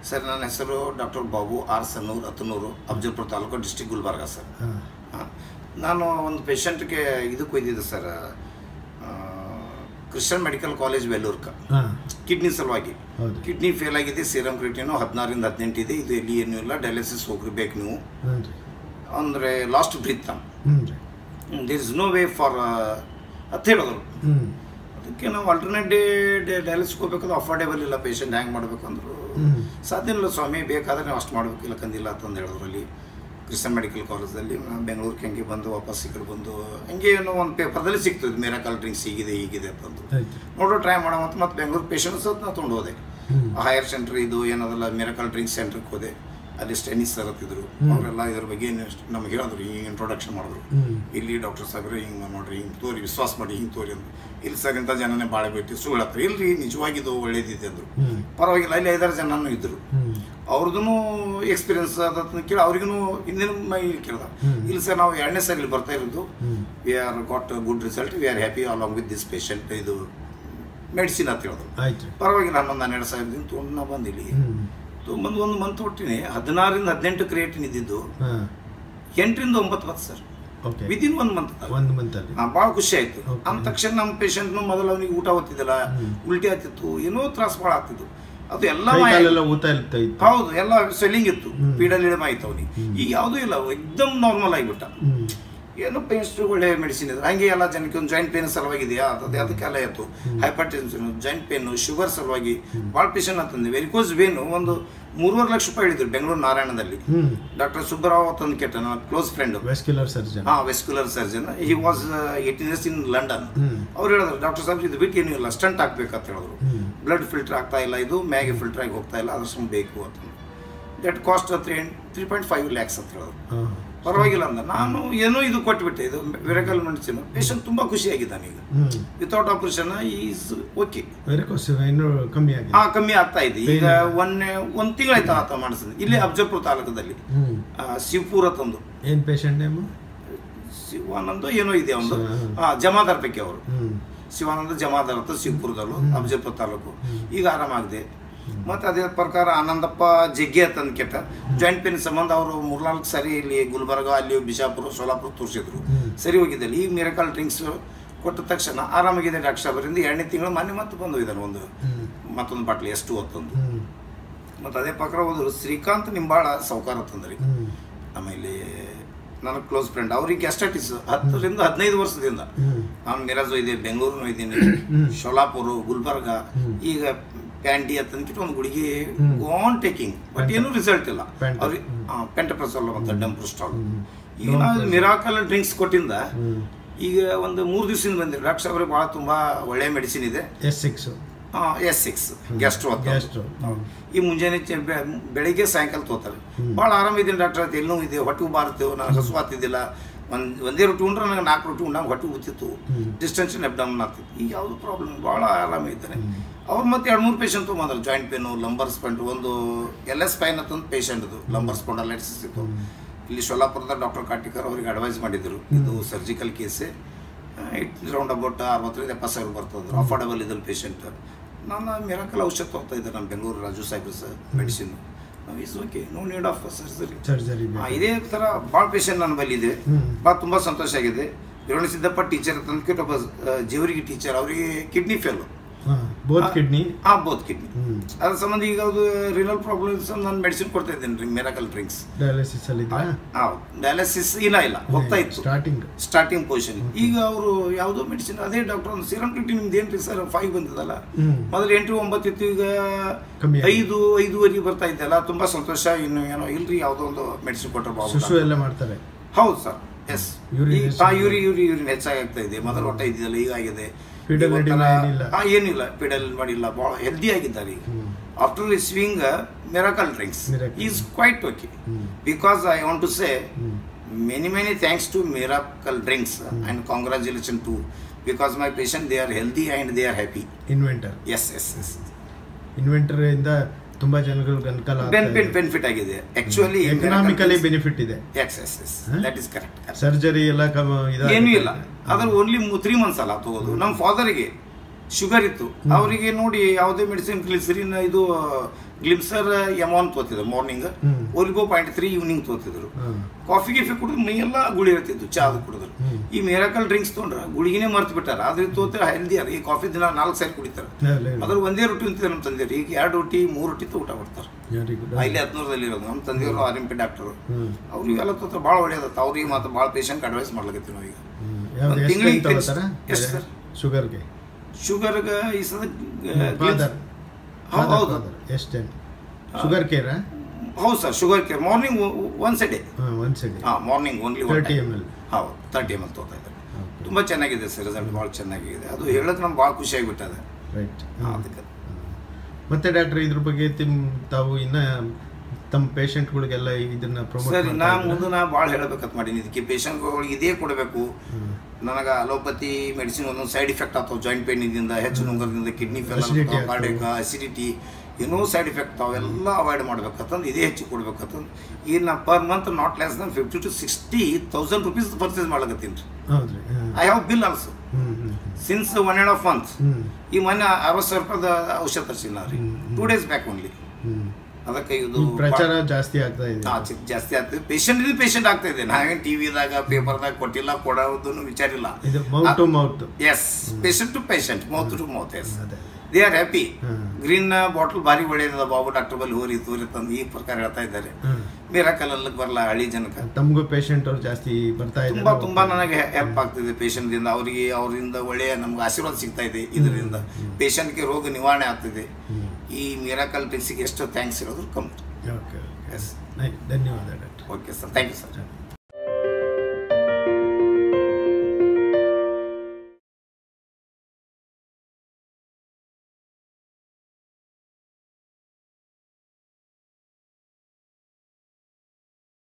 Sir ನನ್ನ ಹೆಸರು doctor Babu R Sannur Hattanur Afzalpur taluk district Gulbarga sir ಹಾಂ ಹಾಂ ನಾನು ಒಂದು ಪೇಷಂಟ್ಗೆ ಇದಕ್ಕೆ ಒಯ್ದಿದ್ದೆ ಸರ್ ಕ್ರಿಶ್ಚಿಯನ್ ಮೆಡಿಕಲ್ ಕಾಲೇಜ್ ವೆಲ್ಲೂರ್ಕ ಹಾಂ ಕಿಡ್ನಿ ಸಲುವಾಗಿ ಹೌದು ಕಿಡ್ನಿ ಫೇಲ್ ಆಗಿದೆ ಸೀರಮ್ ಕ್ರಿಟಿನು ಹದಿನಾರಿಂದ ಹದಿನೆಂಟು ಇದೆ ಇದು ಎಲ್ಲಿ ಏನೂ ಇಲ್ಲ ಡಯಾಲಿಸಿಸ್ ಹೋಗ್ಬೇಕು ನೀವು ಹ್ಞೂ ರೀ ಅಂದರೆ ಲಾಸ್ಟ್ ಬ್ರೀತ್ ತಮ್ಮ ಹ್ಞೂ ರೀ there is no way for ಅಂತ ಹೇಳಿದ್ರು ಹ್ಞೂ ಅದಕ್ಕೆ ನಾವು ಆಲ್ಟರ್ನೇಟ್ ಡೇ ಡಯಾಲಿಸಿಸ್ ಹೋಗ್ಬೇಕಾದ್ರೆ ಅಫೋರ್ಡೇಬಲ್ ಇಲ್ಲ ಪೇಷಂಟ್ ಹ್ಯಾಂಗೆ ಮಾಡ್ಬೇಕಂದ್ರು ಹ್ಞೂ ಸಾಧ್ಯ ಇಲ್ಲ ಸ್ವಾಮಿ ಬೇಕಾದ್ರೆ ನೀವು ಅಷ್ಟು ಮಾಡ್ಬೇಕು ಇಲ್ಲ ಕಂದಿಲ್ಲ ಅಂತಂದು ಹೇಳಿದ್ರು ಅಲ್ಲಿ ಕ್ರಿಶ್ಚಿಯನ್ ಮೆಡಿಕಲ್ ಕಾಲೇಜಲ್ಲಿ ನಾನು ಬೆಂಗಳೂರಿಗೆ ಹಂಗೆ ಬಂದು ವಾಪಸ್ ಈ ಕಡೆ ಬಂದು ಹಂಗೆ ಏನೋ ಒಂದು ಪೇಪರ್ದಲ್ಲಿ ಸಿಗ್ತದೆ ಮಿರಾಕಲ್ ಡ್ರಿಂಕ್ಸ್ ಹೀಗಿದೆ ಹೀಗಿದೆ ಅಂತಂದು ಆಯ್ತು ನೋಡೋ ಟ್ರೈ ಮಾಡೋ ಮತ್ತು ಮತ್ತೆ ಬೆಂಗಳೂರು ಪೇಷಂಟ್ಸ್ ಅಂತ ನಾ ತೊಗೊಂಡು ಹೋದೆ ಹ್ಞೂ ಹೈಯರ್ ಸೆಂಟರ್ ಇದು ಏನದಲ್ಲ ಮಿರಾಕಲ್ ಡ್ರಿಂಕ್ಸ್ ಸೆಂಟ್ರಿಗೆ ಹೋದೆ ಅಲ್ಲಿ ಸ್ಟೆನಿಸ್ ಸರ್ ಹತ್ತಿದ್ರು ಅವರೆಲ್ಲ ಇದ್ರ ಬಗ್ಗೆ ಏನು ನಮಗೆ ಹೇಳಿದ್ರು ಹಿಂಗೆ ಇಂಟ್ರೊಡಕ್ಷನ್ ಮಾಡಿದ್ರು ಹ್ಞೂ ಇಲ್ಲಿ ಡಾಕ್ಟರ್ ಸಾಹೇಬ್ರೆ ಹಿಂಗೆ ನೋಡ್ರಿ ಹಿಂಗೆ ತೋರಿ ವಿಶ್ವಾಸ ಮಾಡಿ ಹಿಂಗೆ ತೋರಿ ಅಂದ್ರು ಇಲ್ಲಿ ಸರ್ ಇಂಥ ಜನನೇ ಭಾಳ ಬಿಟ್ಟು ಸುಳ್ಳು ಹತ್ರ ಇಲ್ರಿ ನಿಜವಾಗಿದು ಒಳ್ಳೇದಿದೆ ಅಂದರು ಹ್ಞೂ ಪರವಾಗಿಲ್ಲ ಅಲ್ಲಿ ಐದಾರು ಜನನೂ ಇದ್ದರು ಹ್ಞೂ ಅವ್ರದ್ದು ಎಕ್ಸ್ಪೀರಿಯನ್ಸ್ ಅದನ್ನ ಕೇಳಿ ಅವ್ರಿಗೂ ಹಿಂದಿನ ಮೈ ಕೇಳ್ದ ಹ್ಮ್. ಇಲ್ಲ ಸರ್ ನಾವು ಎರಡನೇ ಸರಿ ಇಲ್ಲಿ ಬರ್ತಾ ಇರೋದು ಹ್ಞೂ we are got good result we are happy along with this patient ಇದು ಮೆಡಿಸಿನ್ ಅಂತ ಹೇಳಿದ್ರು ಆಯ್ತು ರೀ ಪರವಾಗಿಲ್ಲ ಹನ್ನೊಂದು ಹನ್ನೆರಡು ಸಾವಿರದಿಂದ ತೊಗೊಂಡು ನಾ ಬಂದಿಲ್ಲಿ ಹ್ಞೂ ತೊಗೊಂಬಂದು ಒಂದು ಮಂತ್ ಹೊಟ್ಟಿನಿ ಹದಿನಾರರಿಂದ ಹದಿನೆಂಟು ಕ್ರಿಯೇಟಿನ್ ಇದ್ದಿದ್ದು ಹಾಂ ಎಂಟರಿಂದ ಒಂಬತ್ತು ಬತ್ತು ಸರ್ ಓಕೆ ವಿದಿನ್ ಒಂದು ಮಂತ್ ಒಂದು ಮಂತಲ್ಲಿ ಭಾಳ ಖುಷಿ ಆಯ್ತು Okay. ಅಂದ ತಕ್ಷಣ ನಮ್ಮ ಪೇಷಂಟ್ನು ಮೊದಲು ಅವನಿಗೆ ಊಟ ಹೊತ್ತಿದ್ದಿಲ್ಲ ಹ್ಮ್. ಉಲ್ಟಿ ಆಗ್ತಿತ್ತು ಏನೋ ತ್ರಾಸ ಭಾಳ ಆಗ್ತಿತ್ತು ಅದು ಎಲ್ಲ ಕೈ ಮಾಯ ಕಾಲೆಲ್ಲ ಊತ ಇರ್ತಾ ಇತ್ತು ಹೌದು ಎಲ್ಲ ಸ್ವೆಲ್ಲಿಂಗ್ ಇತ್ತು ಹ್ಮ್. ಪೀಡಲ್ ಇಳಮ ಆಯ್ತು ಅವನಿಗೆ ಹ್ಮ್. ಈಗ ಯಾವುದೂ ಇಲ್ಲ ಎಕ್ದಮ್ ನಾರ್ಮಲ್ ಆಗಿಬಿಟ್ಟ ಹ್ಞೂ ಏನೋ ಪೇನ್ಸ್ ಒಳ್ಳೆ ಮೆಡಿಸಿನ್ ಇದೆ ಹಂಗೆ ಎಲ್ಲ ಜನಕ್ಕೆ ಒಂದು ಜಾಯಿಂಟ್ ಪೇನ್ ಸಲುವಾಗಿದೆಯಾ ಅದು ಅದಕ್ಕೆಲ್ಲ ಇತ್ತು hypertension joint pain sugar ಸಲುವಾಗಿ ಭಾಳ ಪೇಷಂಟ್ ಅಂತಂದು ವೆರಿಕೋಸ್ ವೇನು ಒಂದು ಮೂರುವರೆ ಲಕ್ಷ ರೂಪಾಯಿ ಹೇಳಿದ್ರು ಬೆಂಗಳೂರು ನಾರಾಯಣದಲ್ಲಿ ಹ್ಞೂ ಡಾಕ್ಟರ್ ಸುಬ್ಬರಾವ್ ಅಂತಂದು ಕೆಟ್ಟ ನನ್ನ ಕ್ಲೋಸ್ ಫ್ರೆಂಡ್ ವೆಸ್ಕ್ಯುಲರ್ ಸರ್ಜನ್ ಹಾ vascular surgeon he was eighteen years in London ಹ್ಞೂ ಅವ್ರು ಹೇಳಿದ್ರು ಡಾಕ್ಟರ್ ಸಾಹೇಬ್ ಇದು ಬಿಟ್ಟು ಏನೂ ಇಲ್ಲ ಸ್ಟಂಟ್ ಹಾಕ್ಬೇಕಂತ ಹೇಳಿದ್ರು ಹ್ಞೂ ಬ್ಲಡ್ ಫಿಲ್ಟರ್ ಆಗ್ತಾ ಇಲ್ಲ ಇದು ಮ್ಯಾಗೆ ಫಿಲ್ಟರ್ ಆಗಿ ಹೋಗ್ತಾ ಇಲ್ಲ ಅದ್ರ ಸುಮ್ಮನೆ ಬೇಕು ಅಂತ that cost three three point five lakhs ಅಂತ ಹೇಳಿದ್ರು ಹಾಂ ಪರವಾಗಿಲ್ಲ ಅಂದ ನಾನು ಏನೋ ಇದು ಕೊಟ್ಬಿಟ್ಟೆ ಇದು ವಿರಕಲ್ ಮೆಡಿಸಿನ್ ಪೇಷಂಟ್ ತುಂಬ ಖುಷಿಯಾಗಿದ್ದಾನೆ ಈಗ ಹ್ಞೂ without operation is okay varicose ಇನ್ನೂ ಕಮ್ಮಿ ಆಗಿದೆ ಹಾ ಕಮ್ಮಿ ಆಗ್ತಾ ಇದೆ ಈಗ ಒಂದೇ ಒಂದು ತಿಂಗಳಾಯ್ತು ಆತ ಮಾಡಿಸಿದ ಇಲ್ಲಿ ಅಫಜಲ್ಪುರ ತಾಲೂಕದಲ್ಲಿ ಹ್ಞೂ ಆ, ಶಿವಪುರ ತಂದು ಏನು ಪೇಷಂಟ್ ನೇಮು ಶಿವಾನಂದ ಏನೋ ಇದೆ ಅವನು ಶಿವ- ಹಾ ಜಮಾದಾರ್ ಪೈಕಿ ಅವರು ಹ್ಞೂ ಶಿವಾನಂದ ಜಮಾದಾರ್ ಅಂತ ಶಿವಪುರದಲ್ಲೂ ಅಫಜಲ್ಪುರ ತಾಲೂಕು ಹ್ಮ್. ಈಗ ಆರಾಮಾಗಿದೆ ಮತ್ತು ಅದೇ ಪ್ರಕಾರ ಆನಂದಪ್ಪ ಜಗ್ಗಿ ಅಂತಂದು ಕೆಟ್ಟ ಜಾಯಿಂಟ್ ಪೇನ್ ಸಂಬಂಧ ಅವರು ಮೂರ್ನಾಲ್ಕು ಸಾರಿ ಇಲ್ಲಿ ಗುಲ್ಬರ್ಗ ಅಲ್ಲಿ ಬಿಜಾಪುರ ಸೋಲಾಪುರ ತೋರಿಸಿದ್ರು ಹ್ಮ್. ಸರಿ ಹೋಗಿದ್ದಲ್ಲಿ ಈ ಮಿರಕಲ್ ಡ್ರಿಂಕ್ಸ್ ಕೊಟ್ಟ ತಕ್ಷಣ ಆರಾಮಾಗಿದೆ ಡಾಕ್ಟರ್ ಸಾಹೇಬರಿಂದ ಎರಡನೇ ತಿಂಗಳು ಮೊನ್ನೆ ಮತ್ತೆ ಬಂದು ಇದ್ದಾನೆ ಒಂದು ಹ್ಞೂ ಮತ್ತೊಂದು ಬಾಟ್ಲಿ ಎಷ್ಟು ಹೊತ್ತೊಂದು ಹ್ಞೂ ಮತ್ತು ಅದೇ ಪ್ರಕಾರ ಹೋದ್ರು ಶ್ರೀಕಾಂತ್ ನಿಂಬಾಳ ಸೌಕಾರ ತಂದ್ರಿ ಹ್ಞೂ ಆಮೇಲೆ ನನ್ನ ಕ್ಲೋಸ್ ಫ್ರೆಂಡ್ ಅವ್ರಿಗೆ ಗ್ಯಾಸ್ಟ್ರೈಟಿಸ್ ಹತ್ತರಿಂದ ಹದಿನೈದು ವರ್ಷದಿಂದ ಹ್ಞೂ ನಾನು ಮಿರಾಜು ಇದೆ ಬೆಂಗಳೂರು ಇದ್ದೀನಿ ಹ್ಮ್. ಶೋಲಾಪುರ ಗುಲ್ಬರ್ಗ ಹ್ಮ್. ಈಗ ಪ್ಯಾಂಡಿ ಅಂತಂದ್ಬಿಟ್ಟು ಒಂದು ಗುಳಿಗೆ ಹ್ಮ್. ಗೋನ್ ಟೇಕಿಂಗ್ ಬಟ್ ಏನೂ ರಿಸಲ್ಟ್ ಇಲ್ಲ ಪ್ಯಾಂಟ. ಅವ್ರಿಗೆ ಹ್ಮ್. ಪೆಂಟಪ್ರಸಲ್ ಮತ್ತು ಡಂಪ್ರಸ್ಟಾಲ್ ಹ್ಮ್. ಈಗ ನಾವು ಮಿರಾಕಲ್ ಡ್ರಿಂಕ್ಸ್ ಕೊಟ್ಟಿಂದ ಹ್ಞೂ ಈಗ ಒಂದು ಮೂರು ದಿವಸದಿಂದ ಬಂದಿರಿ ಡಾಕ್ಟರ್ ಸಾಹೇಬ್ರಿಗೆ ಭಾಳ ತುಂಬ ಒಳ್ಳೆ ಮೆಡಿಸಿನ್ ಇದೆ S six S six gastro ಅಂತ ಗ್ಯಾಸ್ಟ್ರೋ ಈ ಮುಂಜಾನೆ ಚೆ- ಬೆ- ಬೆಳಿಗ್ಗೆ ಸಾಯಂಕಾಲ ತೋತಾರೆ ಹ್ಮ್. ಭಾಳ ಆರಾಮಿದ್ದೀನಿ ಡಾಕ್ಟರ್ ಅಂತ ಎಲ್ಲೂ ಇದೆ ಹೊಟ್ಟೆ ಬಾರ್ತೇವೆ ನಾನು ಹಸು ಆಗ್ತಿದ್ದಿಲ್ಲ ಒಂದು ಒಂದೇ ರೊಟ್ಟಿ ಉಂಡ್ರೆ ನನಗೆ ನಾಲ್ಕು ರೊಟ್ಟಿ ಉಂಡಾಗ ಹೊಟ್ಟೆ ಉತ್ತಿತ್ತು ಹ್ಮ್. ಡಿಸ್ಟೆನ್ಷನ್ ಅಬ್ಡಮನ್ ಆಗ್ತಿತ್ತು ಈಗ ಯಾವುದು ಪ್ರಾಬ್ಲಮ್ ಭಾಳ ಆರಾಮಿದ್ದಾನೆ ಹ್ಮ್. ಅವ್ರು ಮತ್ತೆ ಎರಡು ಮೂರು ಪೇಷಂಟ್ ತೊಗೊಂಡ್ರು ಜಾಯಿಂಟ್ ಪೇನು ಲಂಬರ್ ಸ್ಪೈನ್ ಒಂದು ಎಲ್ ಎಸ್ ಪೈನ್ ಅಂತ ಒಂದು ಪೇಷಂಟ್ ಇದು ಲಂಬರ್ ಸ್ಪೊಂಡಲೈಟಿಸ್ ಇತ್ತು ಇಲ್ಲಿ ಶೋಲಾಪುರದ ಡಾಕ್ಟರ್ ಕಾಟಿಕರ್ ಅವ್ರಿಗೆ ಅಡ್ವೈಸ್ ಮಾಡಿದ್ರು ಇದು ಸರ್ಜಿಕಲ್ ಕೇಸೇ ಇಟ್ ರೌಂಡ್ ಅಬೌಟ್ ಅರವತ್ತರಿಂದ ಎಪ್ಪತ್ತು ಸಾವಿರ ಬರ್ತದೆ ಅಫೋರ್ಡಬಲ್ ಇದ್ದಲ್ಲಿ ಪೇಷಂಟ್ ನಾನು ಮಿರಾಕಲ್ ಔಷಧ ತೊಗೊತಾ ಇದ್ದೆ ನಮ್ಮ ಬೆಂಗಳೂರು ರಾಜು ಸಾಹೇಬ್ರ sir medicine is okay no need of surgery surgery ಇದೇ ಥರ ಭಾಳ ಪೇಷಂಟ್ ನನ್ನ ಬಳಿ ಇದೆ ಹ್ಞೂ ಭಾಳ ತುಂಬ ಸಂತೋಷ ಆಗಿದೆ ವಿರೋಣ ಸಿದ್ದಪ್ಪ ಟೀಚರ್ ತಂದ್ಕಿಟ್ಟು ಒಬ್ಬ ಆ, ಜೇವರಿಗೆ ಟೀಚರ್ ಅವರಿಗೆ ಕಿಡ್ನಿ ಫೇಲು ಹಾಂ ಬೋತ್ ಕಿಡ್ನಿ ಆಗ್ಬೋದು ಕಿಡ್ನಿ ಹ್ಞೂ ಅದ್ರ ಸಂಬಂಧ ಈಗ ಅದು ರಿನಲ್ ಪ್ರಾಬ್ಲಮ್ಸ್ ನಾನು ಮೆಡಿಸಿನ್ ಕೊಡ್ತಾ ಇದ್ದೇನೆ ರೀ ಮಿರಾಕಲ್ ಡ್ರಿಂಕ್ಸ್ ಡಯಾಲಿಸಿಸ್ ಅಲ್ಲಿ ಇದ್ರಾ ಹೌದು ಡಯಾಲಿಸಿಸ್ ಇಲ್ಲ ಇಲ್ಲ ಹೋಗ್ತಾ ಇತ್ತು ಸ್ಟಾರ್ಟಿಂಗ್ ಸ್ಟಾರ್ಟಿಂಗ್ ಪೊಸಿಷನ್ ಈಗ ಅವರು ಯಾವುದೋ ಮೆಡಿಸಿನ್ ಅದೇ ಡಾಕ್ಟರ್ ಒಂದು ಸೀರಮ್ ಕಿಟ್ಟಿ ನಿಮ್ದು ಏನು ರೀ ಸರ್ ಫೈವ್ ಬಂದಿದ್ದಲ್ಲ ಹ್ಞೂ ಮೊದಲು ಎಂಟು ಒಂಬತ್ತು ಇತ್ತು ಈಗ ಕಮ್ಮಿ ಆಗಿದೆ. ಐದು ಐದೂವರೆಗೆ ಬರ್ತಾ ಇದ್ದಲ್ಲ ತುಂಬ ಸಂತೋಷ ಇನ್ನು ಏನೋ ಇಲ್ರಿ ಯಾವುದೋ ಒಂದು ಮೆಡಿಸಿನ್ ಕೊಟ್ಟರೆ ಸುಸು ಬಾಬು ಎಲ್ಲ ಮಾಡ್ತಾರೆ ಹೌದು ಸರ್ ಎಸ್ Urine ಯೂರಿ ಯೂರಿ ಯೂರಿನ್ ಹೆಚ್ಚಾಗಿ ಆಗ್ತಾ ಇದೆ ಮೊದಲು ಹೊಟ್ಟೆ ಇದ್ದಿದ್ದಲ್ಲ ಈಗ ಆಗಿದೆ Pedal ಈಗ ಒಂಥರ- ಅಡಿಲ್ಲ, ಏನಿಲ್ಲ. ಹಾ, ಏನಿಲ್ಲ ಪಿಡಲ್ ಮಾಡಿಲ್ಲ ಭಾಳ ಹೆಲ್ದಿ ಆಗಿದ್ದಾರೆ ಈಗ ಹ್ಞೂ after receiving miracle drinks Miracle. Is quite okay ಹ್ಞೂ because I want to say ಹ್ಞೂ many many thanks to miracle drinks and congratulations to because my patient they are healthy and they are happy inventor yes yes yes inventor ಇಂದ ತುಂಬಾ ಜನಗಳು ಅನುಕೂಲ benefit benefit ಆಗಿದೆ actually economically benefit ಇದೆ yes yes yes Huh? That is correct surgery ಎಲ್ಲ ಕಮ ಇದಾಗುತ್ತೆ. ಏನೂ ಇಲ್ಲ ಅದ್ರ ಓನ್ಲಿ ತ್ರೀ ಮಂತ್ಸ್ ಅಲ್ಲ ತಗೋದು ನಮ್ಮ ಫಾದರಿಗೆ ಶುಗರ್ ಇತ್ತು ಅವರಿಗೆ ನೋಡಿ ಯಾವುದೇ ಮೆಡಿಸಿನ್ ಗ್ಲಿಸರಿನ್ ಇದು ಗ್ಲಿಮ್ಸರ್ ಎಮ್ ಒನ್ ತೋತಿದ್ರು ಮಾರ್ನಿಂಗ್ ಹ್ಮ್. ಒಲಿಗೋ ಪಾಯಿಂಟ್ ತ್ರೀ ಈವ್ನಿಂಗ್ ತೋತಿದ್ರು ಹಾಂ ಕಾಫಿ ಗಿಫಿ ಕುಡಿದ್ರು ಮೈಯೆಲ್ಲ ಗುಳಿ ಇರ್ತಿತ್ತು ಚಾ ಅದು ಕುಡಿದ್ರು ಹ್ಮ್. ಈ ಮಿರಾಕಲ್ ಡ್ರಿಂಕ್ಸ್ ತೊಗೊಂಡ್ರೆ ಗುಳಿಗಿನೇ ಮರ್ತು ಬಿಟ್ಟಾರ ಅದ್ರ ತೋತಾರೆ ಹೆಲ್ದಿಯರ್ ಈ ಕಾಫಿ ದಿನ ನಾಲ್ಕು ಸಾರಿ ಕುಡಿತಾರೆ ಅದ್ರ ಒಂದೇ ರೊಟ್ಟಿ ಅಂತಿದೆ ನಮ್ಮ ತಂದೆಯರು ಈಗ ಎರಡು ರೊಟ್ಟಿ ಮೂರು ರೊಟ್ಟಿ ಊಟ ಮಾಡ್ತಾರೆ ವೆರಿ ಗುಡ್ ಇಲ್ಲಿ ಹದಿನೂರದಲ್ಲಿ ಇರೋದು ನಮ್ಮ ತಂದೆಯವರು ಆರ್ ಎಂ ಪಿ ಡಾಕ್ಟರ್ ಹ್ಮ್ ಅವ್ರು ಇವೆಲ್ಲ ತೋತ್ರ ಭಾಳ ಒಳ್ಳೇದತ್ತ ಅವ್ರಿಗೆ ಮಾತ್ರ ಭಾಳ ಪೇಷಂಟ್ ಅಡ್ವೈಸ್ ಮಾಡ್ಲಕತ್ತೀವಿ ನಾವು ಈಗ ಹ್ಮ್. ಯಾವ್ದು ಒಂದ್ ಎಷ್ಟು ತಿಂಗ್ಳಿಗೆ ತಗೋತಾರ ಎಷ್ಟು ಸರ್? ಶುಗರ್ಗೆ ಶುಗರ್ಗೆ ಈ ಸದ ಫಾದರ್ ಹೌದು ಹೌದು ಎಷ್ಟು ಶುಗರ್ ಕೇರಾ ಹೌದು sir sugar care morning once a day ಹಾಂ ಒಂದು ಸೆಕೆಂಡ್ ಹಾಂ morning only thirty M L ಹೌದು ತರ್ಟಿ ಎಮ್ ಎಲ್ ತೋತಾ ಇದ್ದಾರೆ ತುಂಬ ಚೆನ್ನಾಗಿದೆ ಸರ್ ರಿಸಲ್ಟ್ ಭಾಳ ಚೆನ್ನಾಗಿದೆ ಅದು ಹೇಳೋದು ನಮ್ಗೆ ಭಾಳ ಖುಷಿ ಆಗಿಬಿಟ್ಟದೆ ರೈಟ್ ಅದಕ್ಕೆ ಮತ್ತೆ ಡಾಕ್ಟರ್ ಇದ್ರ ಬಗ್ಗೆ ತಿಮ್ ತಾವು ಇನ್ನ ತಮ್ಮ ಪೇಷಂಟ್ಗಳಿಗೆಲ್ಲ ಇದನ್ನ ಪ್ರಮೋಟ್ ಸರ್ ನಾ ಮುಂದೆ ನಾ ಭಾಳ ಹೇಳಬೇಕಂತ ಮಾಡೀನಿ ಇದಕ್ಕೆ ಪೇಷಂಟ್ಗಳಿಗೆ ಇದೇ ಕೊಡಬೇಕು ನನಗೆ ಅಲೋಪತಿ ಮೆಡಿಸಿನ್ ಒಂದೊಂದು ಸೈಡ್ ಇಫೆಕ್ಟ್ ಆಗ್ತಾವೆ ಜಾಯಿಂಟ್ ಪೇನಿಂದ ಹೆಚ್ಚು ನುಂಗರದಿಂದ ಕಿಡ್ನಿ ಫೇಲ್ Acidity ಆಗ್ತಾವೆ. ಕಾರ್ಡಿಯಕ ಅಸಿಡಿಟಿ ಏನೋ ಸೈಡ್ ಇಫೆಕ್ಟ್ ಅವೆಲ್ಲ ಅವಾಯ್ಡ್ ಮಾಡ್ಬೇಕಂತಂದು ಇದೇ ಹೆಚ್ಚು ಕೊಡ್ಬೇಕಂತಂದು ಈಗ ನಾ per month not less than fifty to sixty thousand rupees purchase ಮಾಡ್ಲಕತ್ತೀನಿ ರೀ ಹೌದ್ರಿ ಹಾಂ I have bill also hmm hmm since one and half month hmm ಈ ಮೊನ್ನೆ ಅರವತ್ತು ಸಾವಿರ ರೂಪಾಯಿದ ಔಷಧ ತರಿಸಿಲ್ಲ ರೀ hmm. Two days back only ಹ್ಮ್ ಅದಕ್ಕೆ ಇದು ಈ ಪ್ರಚಾರ ಜಾಸ್ತಿ ಆಗ್ತಾ ಇದೆ ಹಾ, ಚಿ- ಜಾಸ್ತಿ ಆಗ್ತದೆ ಪೇಷಂಟ್ ಪೇಷಂಟ್ ಆಗ್ತಾ ಇದೆ ನಾವೇನು ಟಿವಿದಾಗ ಪೇಪರ್ದಾಗ ಕೊಟ್ಟಿಲ್ಲ ಕೊಡೋದನ್ನು ವಿಚಾರ ಇಲ್ಲ ಇದು mouth to mouth yes patient to patient mouth to mouth yes ಅದೇ they are happy hmm. Green bottle ಭಾರಿ ಒಳ್ಳೇದದ ಬಾಬು ಡಾಕ್ಟರ್ ಬಲ್ಲಿ ಹೋರಿ ತೋರಿ ತಂದು ಈ ಪ್ರಕಾರ ಹೇಳ್ತಾ ಇದ್ದಾರೆ ಹ್ಮ್. ಮಿರಾಕಲ್ ಅಲ್ಲಿಗೆ ಬರಲ್ಲ ಹಳ್ಳಿ ಜನಕ್ಕೆ ತಮಗೂ ಪೇಷಂಟ್ ಅವ್ರು ಜಾಸ್ತಿ ಬರ್ತಾ ತುಂಬಾ ಇದ್ದಾರೆ ತುಂಬಾ ನನಗೆ ಹೆಲ್ಪ್ ಆಗ್ತಿದೆ patient ದಿಂದ ಅವರಿಗೆ ಅವರಿಂದ ಒಳ್ಳೆಯ ನಮ್ಗೆ ಆಶೀರ್ವಾದ ಸಿಗ್ತಾ ಇದೆ ಇದರಿಂದ ಪೇಷಂಟ್ಗೆ ರೋಗ ನಿವಾರಣೆ ಆಗ್ತಿದೆ ಈ ಮಿರಾಕಲ್ ಡ್ರಿಂಕ್ಸಿಗೆ ಎಷ್ಟು ಥ್ಯಾಂಕ್ಸ್ ಇರೋದು ಕಮ್ಮಿ ಓಕೆ ಎಸ್ ಧನ್ಯವಾದ doctor okay sir thank you sir